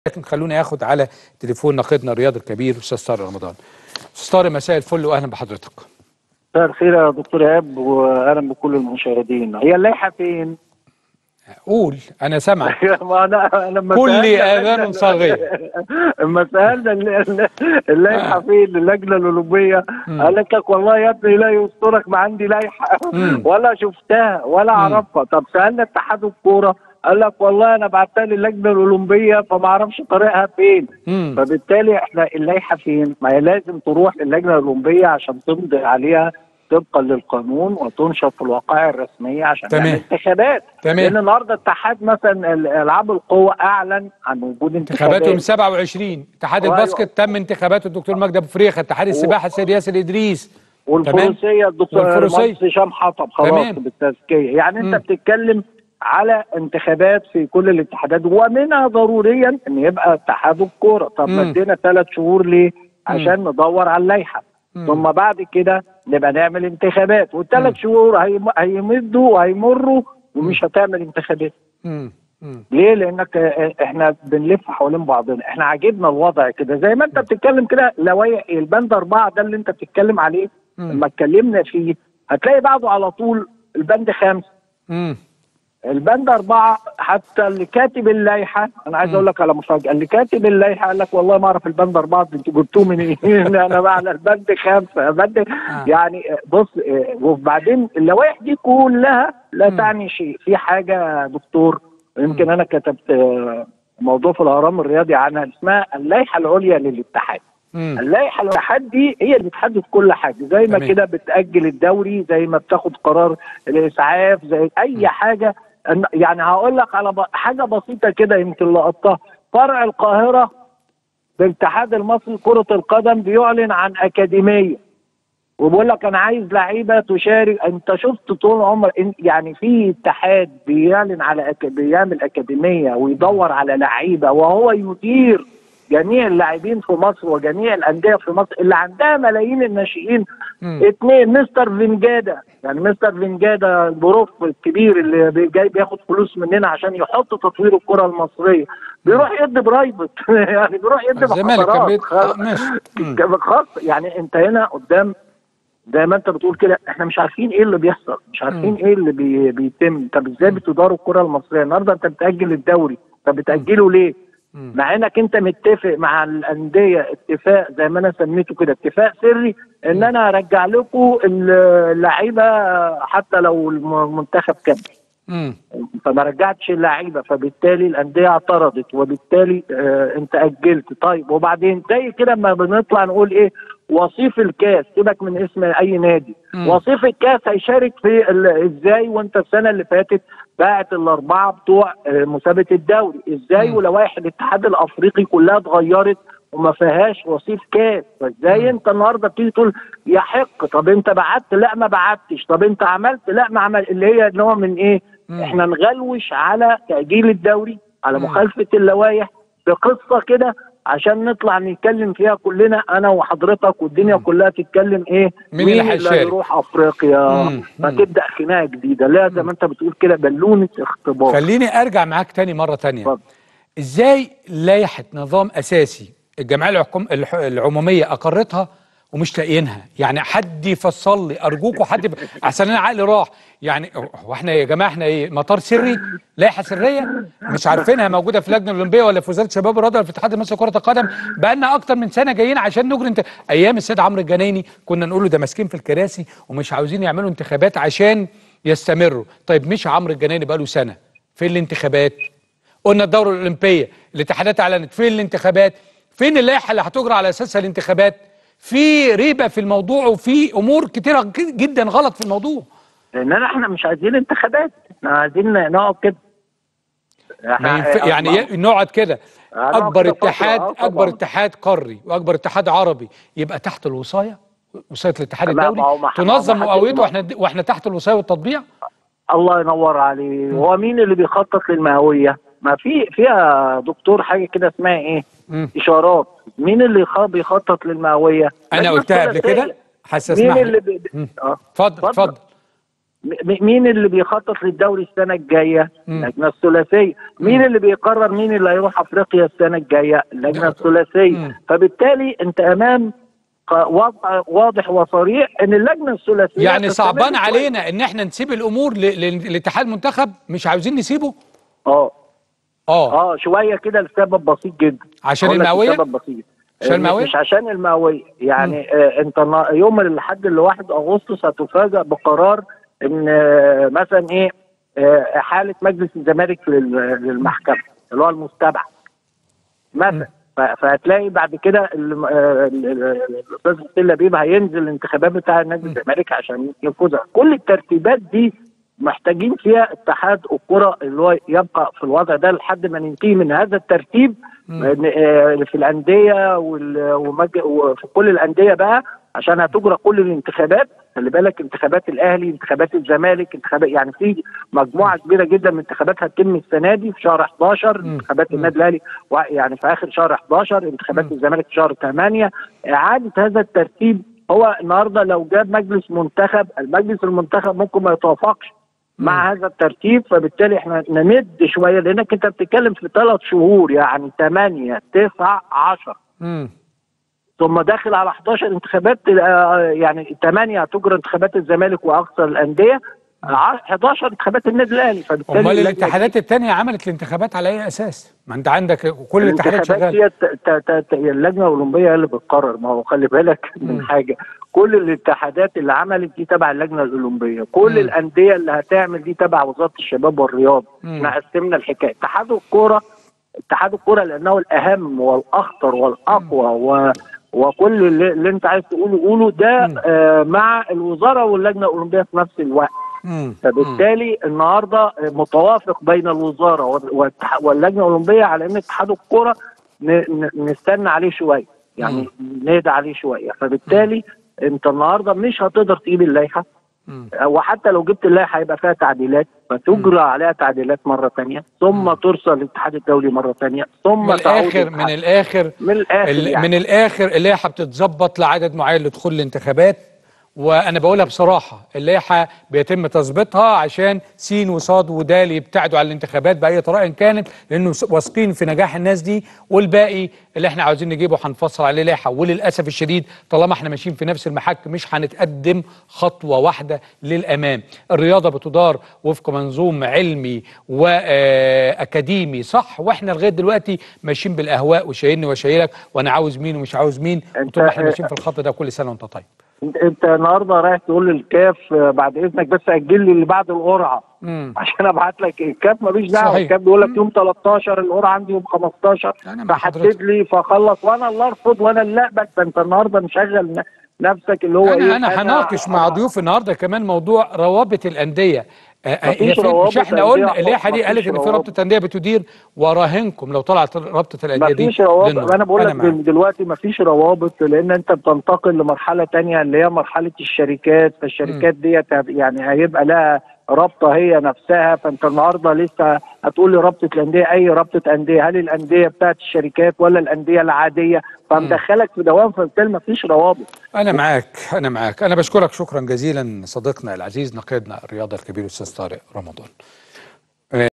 لكن خلوني اخد على تليفون ناقدنا الرياضي الكبير استاذ طارق رمضان استاذ طارق مساء الفل واهلا بحضرتك مساء الخير يا دكتور ايهاب واهلا بكل المشاهدين هي اللائحه فين؟ قول انا سامعك ما انا لما كل سألنا آذان اللجنة- صاغية. لما سالنا ال- ال- اللائحه آه. فين اللجنه الاولمبيه مم. قال لك والله يا ابني لا يسترك ما عندي لائحه مم. ولا شفتها ولا اعرفها طب سالنا اتحاد الكوره قال لك والله انا بعتها للجنه الاولمبيه فما اعرفش طريقها فين مم. فبالتالي احنا اللائحه فين؟ ما هي لازم تروح للجنه الاولمبيه عشان تمضي عليها طبقا للقانون وتنشر في الوقائع الرسميه عشان تمام. نعمل انتخابات تمام. لان النهارده اتحاد مثلا ال- العاب القوه اعلن عن وجود انتخاباته يوم انتخابات 27 اتحاد أيوة. الباسكت تم انتخاباته الدكتور مجدي ابو فريخه اتحاد السباحه السيد ياسر ادريس والفروسيه الدكتور والفروسية. المهندس هشام حطب خلاص تمام. بالتزكيه يعني انت مم. بتتكلم على انتخابات في كل الاتحادات ومنها ضروريا ان يبقى اتحاد الكوره طب مم. مدينا ثلاث شهور ليه؟ عشان ندور على اللائحه مم. ثم بعد كده نبقى نعمل انتخابات مم. والثلاث شهور هيم- هيمدوا وهيمروا ومش هتعمل انتخابات مم. مم. ليه؟ لانك اه، احنا بنلف حوالين بعضنا، احنا عاجبنا الوضع كده زي ما انت بتتكلم كده لوائح البند اربعه ده اللي انت بتتكلم عليه مم. لما اتكلمنا فيه هتلاقي بعده على طول البند خمسه، مم. البند اربعه حتى اللي كاتب اللائحه انا عايز مم. اقول لك على مفاجاه اللي كاتب اللائحه قال لك والله ما اعرف البند اربعه انتوا جبتوه منين؟ انا بقى على البند خمسه بند يعني اه، بص اه، وبعدين اللوائح دي كلها لا مم. تعني شيء في حاجه يا دكتور يمكن انا كتبت اه، موضوع في الاهرام الرياضي عنها اسمها اللائحه العليا للاتحاد مم. اللائحه الاتحاد دي هي اللي بتحدد كل حاجه زي ما تمام. كده بتاجل الدوري زي ما بتاخد قرار الاسعاف زي اي حاجه أن- يعني هقول لك على ب- حاجه بسيطه كده يمكن لقطتها فرع القاهره بالاتحاد المصري لكره القدم بيعلن عن اكاديميه وبيقول لك انا عايز لعيبه تشارك انت شفت طول عمر إن- يعني في اتحاد بيعلن على أك... بيعمل اكاديميه ويدور على لعيبه وهو يدير جميع اللاعبين في مصر وجميع الانديه في مصر اللي عندها ملايين الناشئين مم. اثنين مستر فينجادا يعني مستر فينجادا البروف الكبير اللي بي- جاي بياخد فلوس مننا عشان يحط تطوير الكره المصريه بيروح يدي برايفت يعني بيروح يدي الزمالك كان محاضرات بيت- آه، ماشي مم. كان خاص يعني انت هنا قدام زي ما انت بتقول كده احنا مش عارفين ايه اللي بيحصل مش عارفين مم. ايه اللي بي بيتم طب ازاي بتدار الكره المصريه النهارده انت بتاجل الدوري طب بتاجله ليه مم. مع انك انت متفق مع الانديه اتفاق زي ما انا سميته كده اتفاق سري ان انا ارجع لكم اللعيبه حتى لو المنتخب كمل مم. فما رجعتش اللعيبه فبالتالي الانديه اعترضت وبالتالي آه انت اجلت طيب وبعدين زي كده اما بنطلع نقول ايه وصيف الكاس سيبك من اسم اي نادي مم. وصيف الكاس هيشارك في ال- ازاي وانت السنه اللي فاتت باعت الاربعه بتوع آه، مسابقه الدوري ازاي مم. ولوائح الاتحاد الافريقي كلها اتغيرت وما فيهاش وصيف كاس فازاي مم. انت النهارده بتيجي تقول يحق طب انت بعت لا ما بعتش طب انت عملت لا ما عمل اللي هي نوع من ايه مم. احنا نغلوش على تأجيل الدوري على مم. مخالفة اللوائح بقصة كده عشان نطلع نتكلم فيها كلنا انا وحضرتك والدنيا مم. كلها تتكلم ايه مين اللي هيشارك؟ هيروح افريقيا مم. مم. فتبدا خناقه جديده لا زي ما انت بتقول كده بالونه اختبار خليني ارجع معاك تاني مره تانية اتفضل. ازاي لائحه نظام اساسي الجمعيه الحكم الح- العموميه اقرتها ومش لاقيينها يعني حد يفصل لي ارجوكوا حد ب... احسن انا عقلي راح يعني هو احنا يا جماعه احنا ايه مطار سري لائحه سريه مش عارفينها موجوده في اللجنه الاولمبيه ولا في وزاره الشباب والرياضه ولا في الاتحاد المصري لكره القدم بقالنا اكتر من سنه جايين عشان نجري انت ايام السيد عمرو الجنايني كنا نقول له ده ماسكين في الكراسي ومش عاوزين يعملوا انتخابات عشان يستمروا طيب مش عمرو الجنايني بقاله سنه فين الانتخابات قلنا الدوره الاولمبيه الاتحادات اعلنت فين الانتخابات فين اللائحه اللي هتجرى على اساسها الانتخابات في ريبه في الموضوع وفي امور كتيره ج- جدا غلط في الموضوع لاننا احنا مش عايزين انتخابات احنا عايزين نقعد كده ما احنا- ينف... يعني ي- نقعد كده هنقعد اكبر كده فترة، اتحاد آه طبعاً. اكبر اتحاد قاري واكبر اتحاد عربي يبقى تحت الوصايه وصايه الاتحاد لا، ما الدولي هو ما- تنظم ما حد- مقاويته واحنا واحنا تحت الوصايه والتطبيع الله ينور عليه هو مين اللي بيخطط للمئويه ما في فيها دكتور حاجه كده اسمها ايه مم. اشارات مين اللي خ- بيخطط للمئويه انا لجنة قلتها قبل ثلاثية. كده حاسس مين اسمح اللي لي بي... مم. اه اتفضل اتفضل م- مين اللي بيخطط للدوري السنه الجايه؟ مم. اللجنه الثلاثيه، مين اللي بيقرر مين اللي هيروح افريقيا السنه الجايه؟ اللجنه مم. الثلاثيه، فبالتالي انت امام ق- وضع واضح وصريح ان اللجنه الثلاثيه يعني تستمر صعبان شوية. علينا ان احنا نسيب الامور ل- ل- للاتحاد المنتخب مش عاوزين نسيبه اه اه اه شويه كده لسبب بسيط جدا عشان أقول لك المئوية؟ لسبب بسيط عشان آه، المئوية؟ مش عشان المئوية يعني آه انت نا- يوم الاحد اللي 1 اغسطس هتفاجئ بقرار ان آه مثلا ايه آه احاله مجلس الزمالك لل- للمحكمه اللي هو المستبعد مثلا ف- فهتلاقي بعد كده ال- آه، ال- ال- الاستاذ حسين لبيب هينزل الانتخابات بتاع نادي الزمالك عشان يفوزها كل الترتيبات دي محتاجين فيها اتحاد الكره اللي هو يبقى في الوضع ده لحد ما ننتهي من هذا الترتيب إن- آه، في الانديه وال- ومج- وفي كل الانديه بقى عشان هتجرى كل الانتخابات خلي بالك انتخابات الاهلي انتخابات الزمالك انتخابات يعني في مجموعه كبيره جدا من انتخابات هتتم السنه دي في شهر 11 انتخابات النادي الاهلي و- يعني في اخر شهر 11 انتخابات الزمالك في شهر 8 اعاده هذا الترتيب هو النهارده لو جاب مجلس منتخب المجلس المنتخب ممكن ما يتوافقش مع هذا الترتيب فبالتالي احنا نمد شويه لانك انت بتتكلم في ثلاث شهور يعني 8 9 10 امم ثم داخل على 11 انتخابات آه، يعني 8 هتجرى انتخابات الزمالك واقصى الانديه ع- 11 انتخابات النادي الاهلي فبالتالي امال اللجنة الاتحادات التانية عملت الانتخابات على اي اساس ما انت عندك كل الاتحادات الانتخابات شغاله هي ت- ت- ت- ت- هي اللجنه الاولمبيه هي اللي بتقرر ما هو خلي بالك من حاجه كل الاتحادات اللي عملت دي تبع اللجنه الاولمبيه كل مم. الانديه اللي هتعمل دي تبع وزاره الشباب والرياضه مم. احنا قسمنا الحكايه اتحاد الكوره اتحاد الكوره لانه الاهم والاخطر والاقوى و وكل اللي, اللي انت عايز تقوله قوله ده آه مع الوزاره واللجنه الاولمبيه في نفس الوقت مم. فبالتالي النهارده متوافق بين الوزاره والاتح- واللجنه الاولمبيه على ان اتحاد الكره ن- ن- نستنى عليه شويه يعني نهدى عليه شويه فبالتالي انت النهارده مش هتقدر تجيب اللائحه مم. وحتى لو جبت اللائحه هيبقى فيها تعديلات فتجرى عليها تعديلات مره ثانيه ثم ترسل للاتحاد الدولي مره ثانيه ثم من تعود الاخر من للاتحاد. الاخر من الاخر ال- يعني. من الاخر اللائحه بتتظبط لعدد معين لدخول الانتخابات وانا بقولها بصراحه اللائحه بيتم تظبيطها عشان سين وصاد ودال يبتعدوا عن الانتخابات باي طريقه إن كانت لانه س- واثقين في نجاح الناس دي والباقي اللي احنا عاوزين نجيبه هنفصل عليه لائحه وللاسف الشديد طالما احنا ماشيين في نفس المحك مش هنتقدم خطوه واحده للامام الرياضه بتدار وفق منظوم علمي واكاديمي صح واحنا لغايه دلوقتي ماشيين بالاهواء وشايلني وشايلك وانا عاوز مين ومش عاوز مين أنت- طول ما احنا ماشيين في الخط ده كل سنه وانت طيب انت, انت النهارده رايح تقول للكاف آه، بعد اذنك بس اجل لي اللي بعد القرعه مم. عشان ابعت لك الكاف ماليش دعوه صحيح. الكاف بيقول لك يوم 13 القرعه عندي يوم 15 أنا مع فحدد حضرتك. لي فخلص وانا اللي ارفض وانا اللي اقبل فانت النهارده مشغل ن- نفسك اللي هو انا ايه انا هناقش مع ضيوف النهارده كمان موضوع روابط الانديه آه، آه، مفيش هي فين- مش روابط احنا أندية قلنا خالص، اللائحه دي مفيش قالت ان في روابط. رابطه انديه بتدير وراهنكم لو طلعت رابطه الانديه دي مفيش روابط للنور. انا بقول لك معاك. دلوقتي مفيش روابط لان انت بتنتقل لمرحله تانية اللي هي مرحله الشركات فالشركات ديت يعني هيبقى لها رابطه هي نفسها فانت النهارده لسه هتقول لي رابطه الانديه اي رابطه انديه هل الانديه بتاعت الشركات ولا الانديه العاديه فمدخلك في دوام فبالتالي مفيش روابط انا معاك انا معاك انا بشكرك شكرا جزيلا صديقنا العزيز نقيدنا الرياضه الكبير الاستاذ طارق رمضان